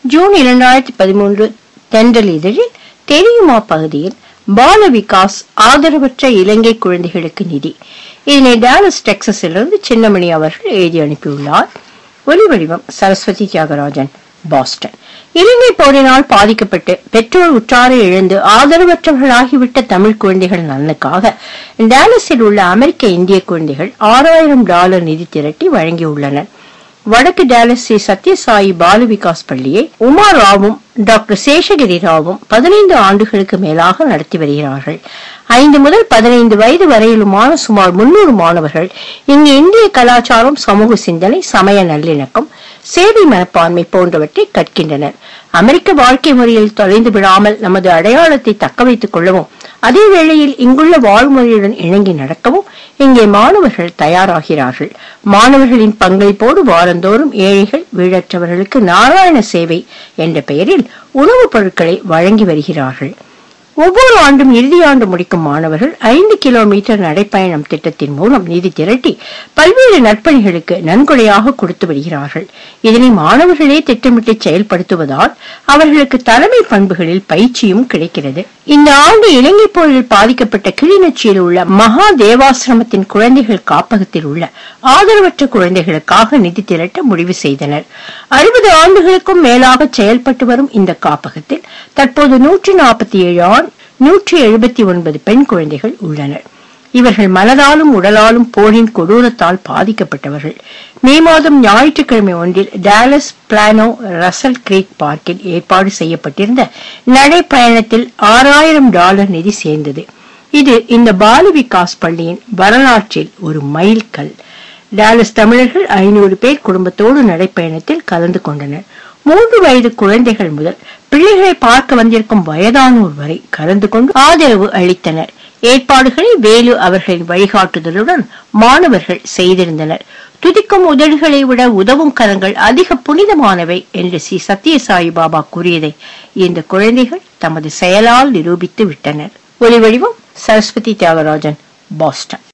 June இரண்டாயிரத்தி பதிமூன்று தென்றல் இதழில் தெரியுமா பகுதியில் பால விகாஸ் ஆதரவற்ற இலங்கை குழந்தைகளுக்கு நிதி இதனை டாலஸ் டெக்சஸிலிருந்து சின்னமணி அவர்கள் எழுதி அனுப்பியுள்ளார் ஒலி வடிவம் சரஸ்வதி தியாகராஜன் பாஸ்டன் இலங்கை போரினால் பாதிக்கப்பட்டு பெற்றோர் உற்றாரை இழந்து ஆதரவற்றவர்களாகிவிட்ட தமிழ் குழந்தைகள் நலனுக்காக டாலஸில் உள்ள அமெரிக்க இந்திய குழந்தைகள் ஆறாயிரம் டாலர் நிதி திரட்டி வழங்கியுள்ளனர் வடக்கு டாலஸ் ஸ்ரீ சத்யசாயி பால விகாஸ் பள்ளியை உமா ராவும் டாக்டர் சேஷகிரி ராவும் பதினைந்து ஆண்டுகளுக்கு மேலாக நடத்தி வருகிறார்கள் ஐந்து முதல் பதினைந்து வயது வரையிலுமான சுமார் முன்னூறு மாணவர்கள் இங்கு இந்திய கலாச்சாரம் சமூக சிந்தனை சமய நல்லிணக்கம் சேவை மனப்பான்மை போன்றவற்றை கற்கின்றனர் அமெரிக்க வாழ்க்கை முறையில் தொலைந்து விடாமல் நமது அடையாளத்தை தக்க வைத்துக் கொள்ளவும் அதே வேளையில் இங்குள்ள வாழ்முறையுடன் இணங்கி நடக்கவும் இங்கே மாணவர்கள் தயாராகிறார்கள் மாணவர்களின் பங்களிப்போடு வாரந்தோறும் ஏழைகள் வீழற்றவர்களுக்கு நாராயண சேவை என்ற பெயரில் உணவுப் பொருட்களை வழங்கி வருகிறார்கள் ஒவ்வொரு ஆண்டும் இறுதியாண்டு முடிக்கும் மாணவர்கள் ஐந்து கிலோமீட்டர் நடைப்பயணம் திட்டத்தின் மூலம் நிதி திரட்டி பல்வேறு நற்பணிகளுக்கு நன்கொடையாக கொடுத்து வருகிறார்கள் இதனை மாணவர்களே திட்டமிட்டு செயல்படுத்துவதால் அவர்களுக்கு தலைமை பண்புகளில் பயிற்சியும் கிடைக்கிறது இந்த ஆண்டு இலங்கை போரில் பாதிக்கப்பட்ட கிளிநொச்சியில் உள்ள மகா தேவாசிரமத்தின் குழந்தைகள் காப்பகத்தில் உள்ள ஆதரவற்ற குழந்தைகளுக்காக நிதி திரட்ட முடிவு செய்தனர் அறுபது ஆண்டுகளுக்கும் மேலாக செயல்பட்டு வரும் இந்த காப்பகத்தில் தற்போது நூற்றி நாற்பத்தி ஏழு ஆண் நூற்றி எழுபத்தி ஒன்பது பெண் குழந்தைகள் உள்ளனர் இவர்கள் மனதாலும் உடலாலும் போரின் கொடூரத்தால் பாதிக்கப்பட்டவர்கள் மே மாதம் ஞாயிற்றுக்கிழமை ஒன்றில் டாலஸ் பிளானோ ரசல் கிரீக் பார்க்கில் ஏற்பாடு செய்யப்பட்டிருந்த நடைப்பயணத்தில் ஆறாயிரம் டாலர் நிதி சேர்ந்தது இது இந்த பால விகாஸ் பள்ளியின் வரலாற்றில் ஒரு மைல்கல் டாலஸ் தமிழர்கள் ஐநூறு பேர் குடும்பத்தோடு நடைப்பயணத்தில் கலந்து கொண்டனர் மூன்று வயது குழந்தைகள் முதல் பிள்ளைகளை பார்க்க வந்திருக்கும் வயதானோர் வரை கலந்து கொண்டு ஆதரவு அளித்தனர் ஏற்பாடுகளை வேலு அவர்களின் வழிகாட்டுதலுடன் மாணவர்கள் செய்திருந்தனர் துதிக்கும் உதடுகளை விட உதவும் கரங்கள் அதிக புனிதமானவை என்று ஸ்ரீ சத்யசாயி பாபா கூறியதை இந்த குழந்தைகள் தமது செயலால் நிரூபித்து விட்டனர் ஒலி வடிவம் சரஸ்வதி தியாகராஜன் பாஸ்டன்